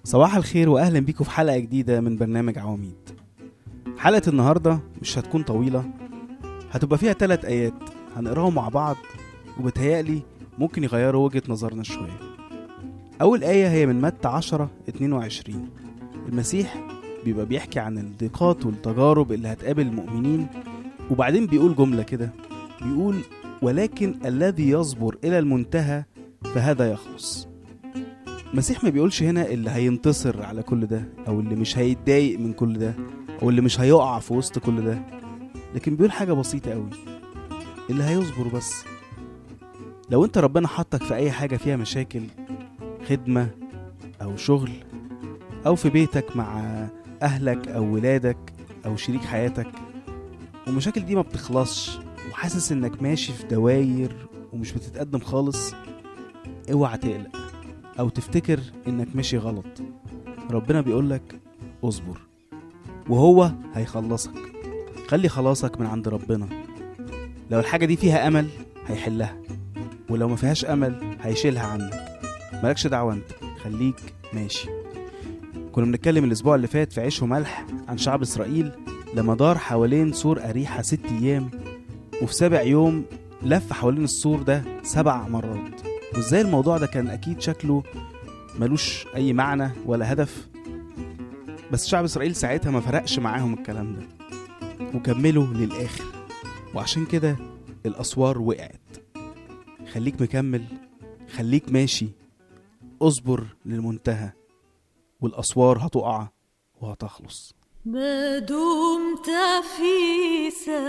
صباح الخير واهلا بيكم في حلقه جديده من برنامج عواميد حلقه النهارده مش هتكون طويله هتبقى فيها ثلاث ايات هنقراهم مع بعض وبتهيألي ممكن يغيروا وجهه نظرنا شويه اول ايه هي من متى 10 22 المسيح بيبقى بيحكي عن الضيقات والتجارب اللي هتقابل المؤمنين وبعدين بيقول جمله كده بيقول ولكن الذي يصبر الى المنتهى فهذا يخلص المسيح ما بيقولش هنا اللي هينتصر على كل ده او اللي مش هيتضايق من كل ده او اللي مش هيقع في وسط كل ده لكن بيقول حاجه بسيطه قوي اللي هيصبر بس لو انت ربنا حطك في اي حاجه فيها مشاكل خدمه او شغل او في بيتك مع اهلك او ولادك او شريك حياتك والمشاكل دي ما بتخلصش وحاسس انك ماشي في دواير ومش بتتقدم خالص اوعى تقلق او تفتكر انك ماشي غلط ربنا بيقولك اصبر وهو هيخلصك خلي خلاصك من عند ربنا لو الحاجة دي فيها أمل هيحلها ولو ما فيهاش أمل هيشيلها عنك مالكش دعوة انت خليك ماشي كنا بنتكلم الأسبوع اللي فات في عيش وملح عن شعب إسرائيل لما دار حوالين سور أريحة ست أيام وفي سابع يوم لف حوالين السور ده سبع مرات وازاي الموضوع ده كان أكيد شكله ملوش أي معنى ولا هدف بس شعب إسرائيل ساعتها ما فرقش معاهم الكلام ده وكملوا للآخر وعشان كده الأسوار وقعت خليك مكمل خليك ماشي اصبر للمنتهى والأسوار هتقع وهتخلص ما دمت في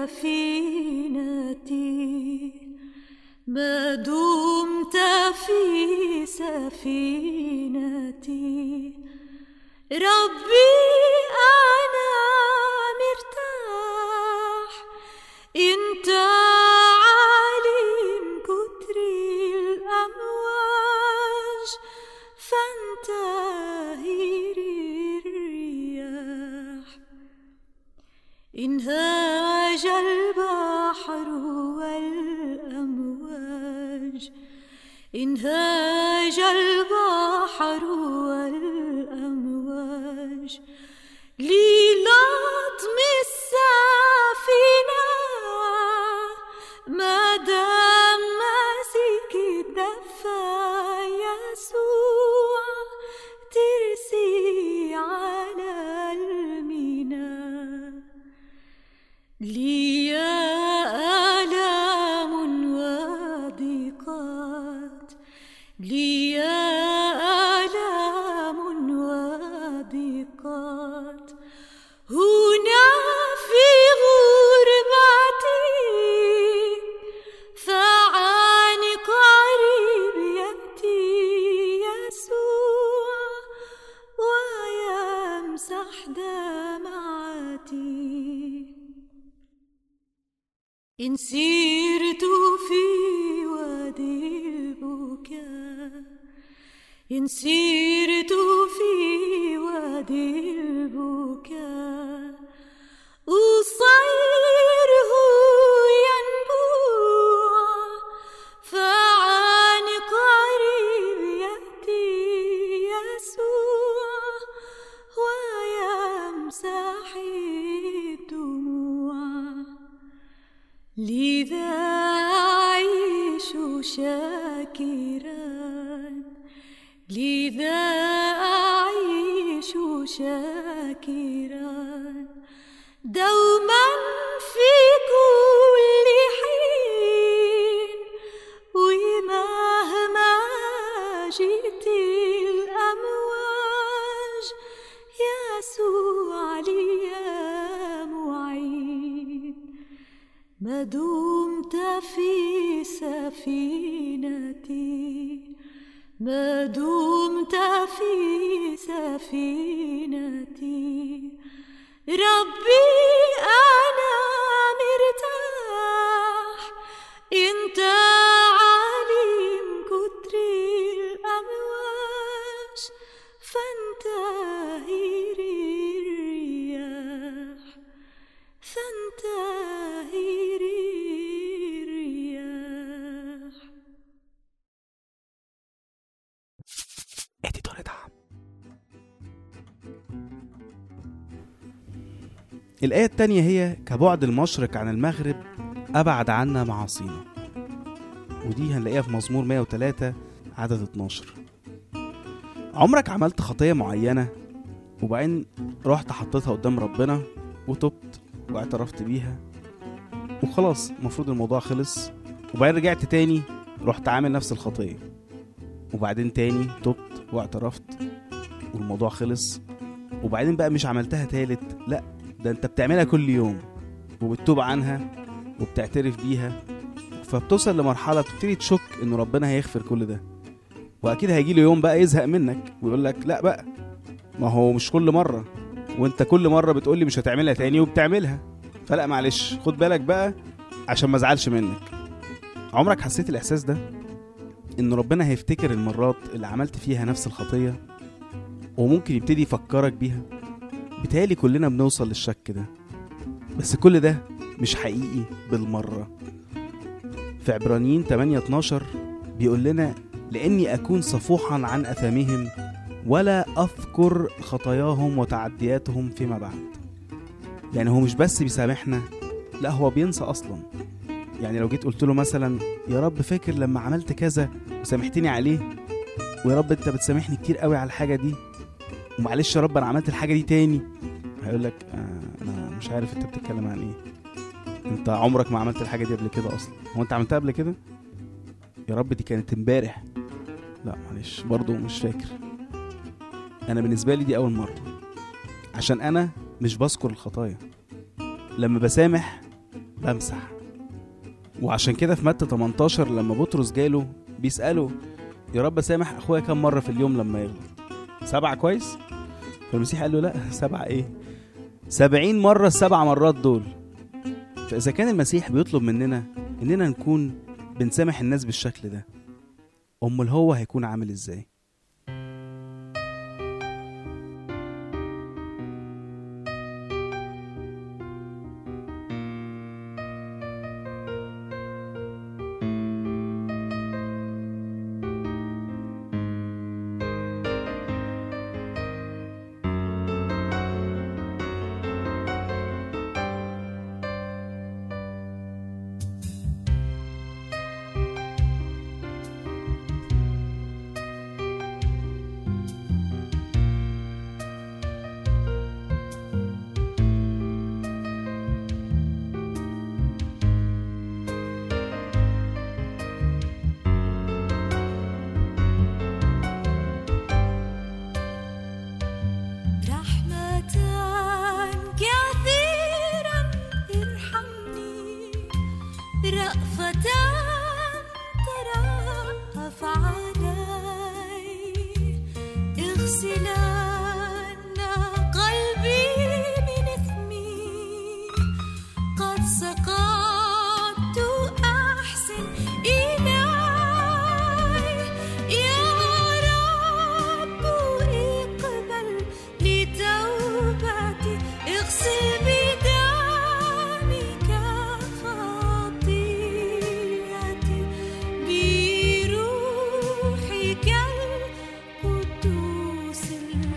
سفينتي ما دمت في سفينتي ربي أنا مرتاح انت عالم كتر الأمواج فانتهر الرياح انهاج البحر والأمواج انهاج البحر والأمواج للطم السفينة ما دام ماسك الدفا يسوع ترسي على الميناء لي آلام وضيقات لي آلام وضيقات هنا في غربتي فعن قريب يأتي يسوع ويمسح دمعتي إن سيرت في وادي البكاء إن سيرت في وادي البكاء أصيره ينبوع فعن قريب يأتي يسوع ويمسح الدموع لذا أعيش شاكرا لذا أعيش شاكرا دوما في كل حين ومهما جئت الأمواج يسوع لي معين ما دمت في سفينتي ما دمت في سفينتي ربي أنا مرتاح أنت عالم كتر الأمواج فانتهر الرياح فانتهر الرياح اديتور دعم الآية التانية هي كبعد المشرق عن المغرب أبعد عنا معاصينا ودي هنلاقيها في مزمور 103 عدد 12 عمرك عملت خطية معينة وبعدين رحت حطيتها قدام ربنا وتبت واعترفت بيها وخلاص المفروض الموضوع خلص وبعدين رجعت تاني رحت عامل نفس الخطية وبعدين تاني تبت واعترفت والموضوع خلص وبعدين بقى مش عملتها تالت لا ده انت بتعملها كل يوم وبتتوب عنها وبتعترف بيها فبتوصل لمرحلة بتبتدي تشك ان ربنا هيغفر كل ده واكيد هيجي له يوم بقى يزهق منك ويقول لك لا بقى ما هو مش كل مرة وانت كل مرة بتقول لي مش هتعملها تاني وبتعملها فلا معلش خد بالك بقى عشان ما ازعلش منك عمرك حسيت الاحساس ده ان ربنا هيفتكر المرات اللي عملت فيها نفس الخطية وممكن يبتدي يفكرك بيها بتهيألي كلنا بنوصل للشك ده بس كل ده مش حقيقي بالمرة في عبرانيين 8 12 بيقول لنا لأني أكون صفوحا عن أثامهم ولا أذكر خطاياهم وتعدياتهم فيما بعد يعني هو مش بس بيسامحنا لا هو بينسى أصلا يعني لو جيت قلت له مثلا يا رب فاكر لما عملت كذا وسامحتني عليه ويا رب انت بتسامحني كتير قوي على الحاجه دي ومعلش يا رب انا عملت الحاجه دي تاني هيقول لك آه انا مش عارف انت بتتكلم عن ايه انت عمرك ما عملت الحاجه دي قبل كده اصلا هو انت عملتها قبل كده يا رب دي كانت امبارح لا معلش برضه مش فاكر انا بالنسبه لي دي اول مره عشان انا مش بذكر الخطايا لما بسامح بمسح وعشان كده في متى 18 لما بطرس جاله بيسأله يا رب سامح اخويا كم مرة في اليوم لما يغلط سبعة كويس فالمسيح قال له لا سبعة ايه سبعين مرة السبع مرات دول فإذا كان المسيح بيطلب مننا إننا نكون بنسامح الناس بالشكل ده أمال هو هيكون عامل إزاي رحمة كثيرا ارحمني رأفة ترأف علي اغسلن قلبي من اثمي قد سقطت أحسن إلي يا رب اقبل لتوبتي اغسل بدمك خطيئتي بروحك القدوس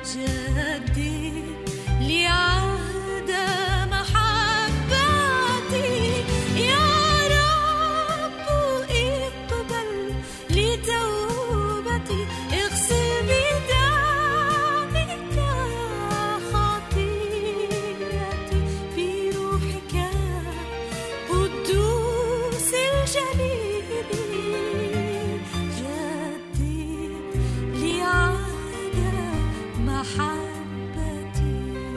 جدد لي عهد محبتي يا رب اقبل لي توبتي اغسل بدمك خطيئتي في روحك قدوس الجليل جدد لي عهد محبتي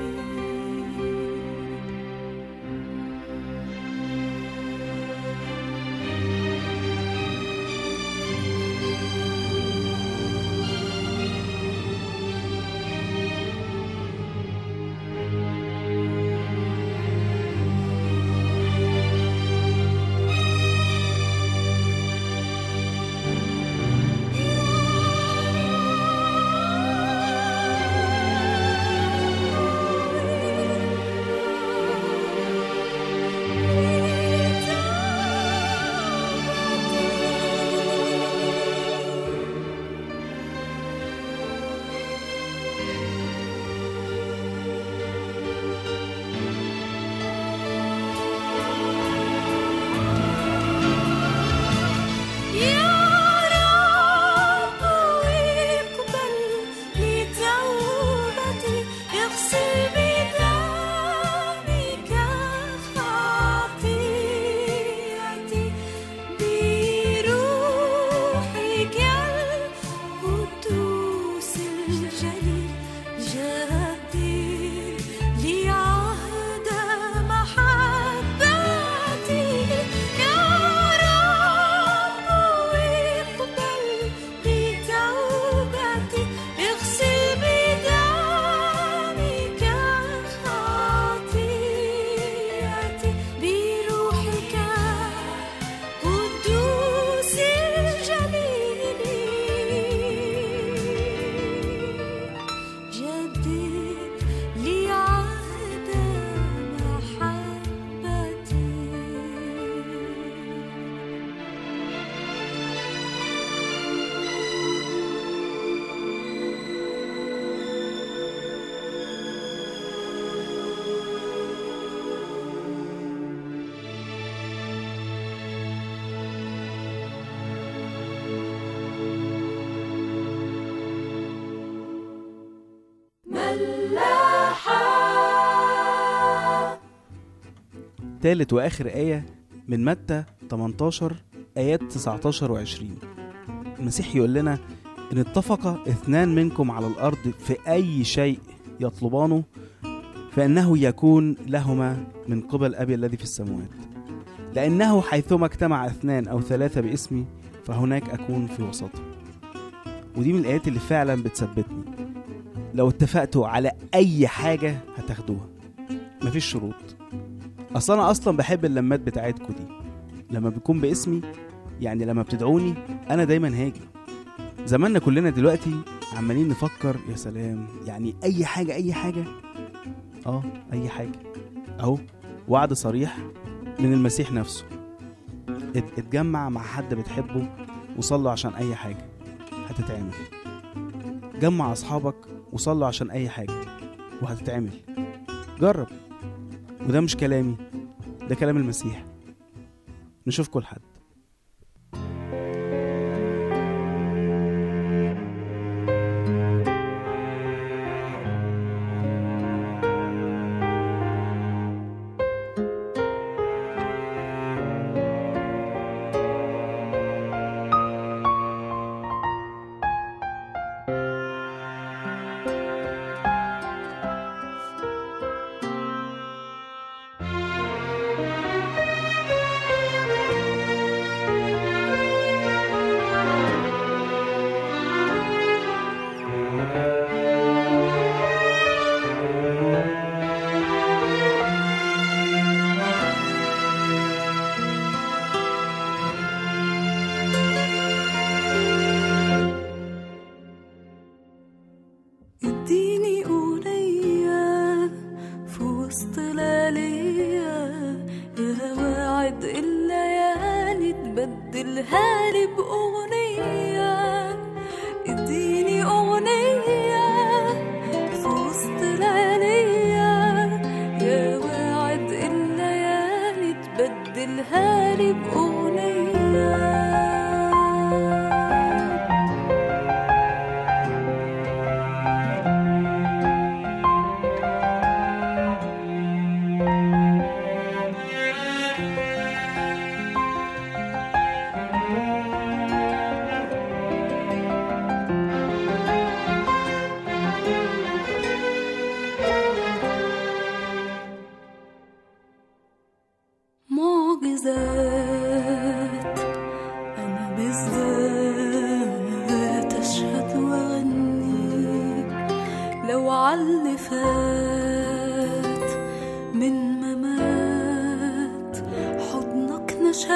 يا رب اقبل لي توبتي اغسل بدمك خطيئتي بروحك القدوس الجليل جدد لي عهد محبتي يا رب اقبل لي توبتي اغسل بدمك خطيئتي بروحك قدوس الجليل جدد لي عهد محبتي تالت واخر ايه من متى 18 ايات 19 و20 المسيح يقول لنا ان اتفق اثنان منكم على الارض في اي شيء يطلبانه فانه يكون لهما من قبل ابي الذي في السماوات لانه حيثما اجتمع اثنان او ثلاثه باسمي فهناك اكون في وسطهم ودي من الايات اللي فعلا بتثبتني لو اتفقتوا على اي حاجه هتاخدوها مفيش شروط اصل انا اصلا بحب اللمات بتاعتكوا دي لما بيكون باسمي يعني لما بتدعوني انا دايما هاجي زماننا كلنا دلوقتي عمالين نفكر يا سلام يعني اي حاجه اي حاجه اه اي حاجه اهو وعد صريح من المسيح نفسه ات- اتجمع مع حد بتحبه وصلوا عشان اي حاجه هتتعمل جمع اصحابك وصلوا عشان اي حاجه وهتتعمل جرب وده مش كلامي ده كلام المسيح نشوفكم لحد اديني أغنية في وسط ليالية يا واعد الليالي تبدلها لي بأغنية اديني أغنية لو عاللي فات من ممات حضنك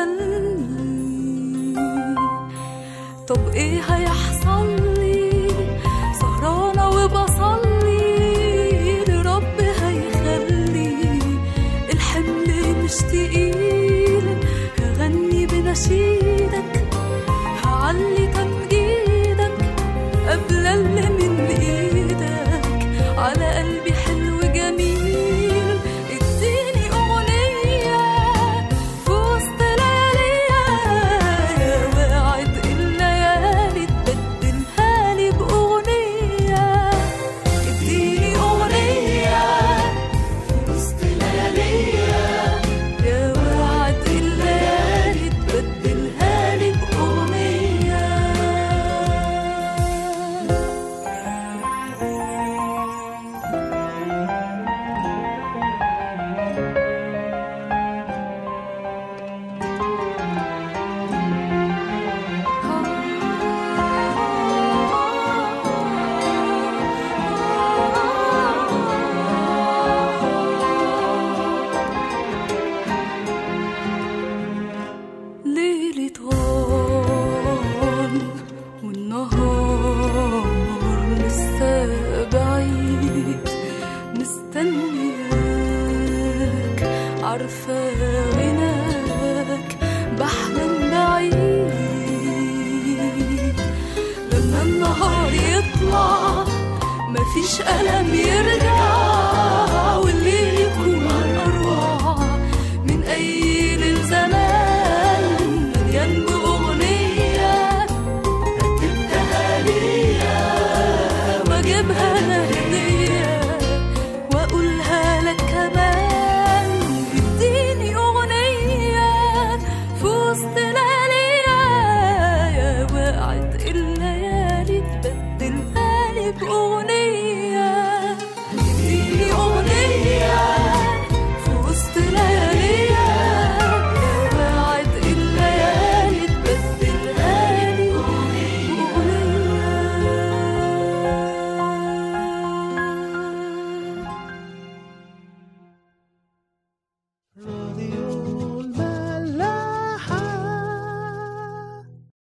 نشلني طب ايه هيحصل لي سهرانة وبصلي لرب هيخلي الحمل مش تقيل هغني بنشيدك هعلي تمجيدك قبل اللي من ايدك على قلبي حلو جميل اديني اغنية في وسط لياليا يا واعد الليالي تبدلها لي باغنية اديني اغنية في وسط لياليا يا واعد الليالي تبدلها لي باغنية ليلي طال والنهار لسه بعيد مستنياك عارفة غناك بحلم بعيد لما النهار يطلع مفيش ألم يرجع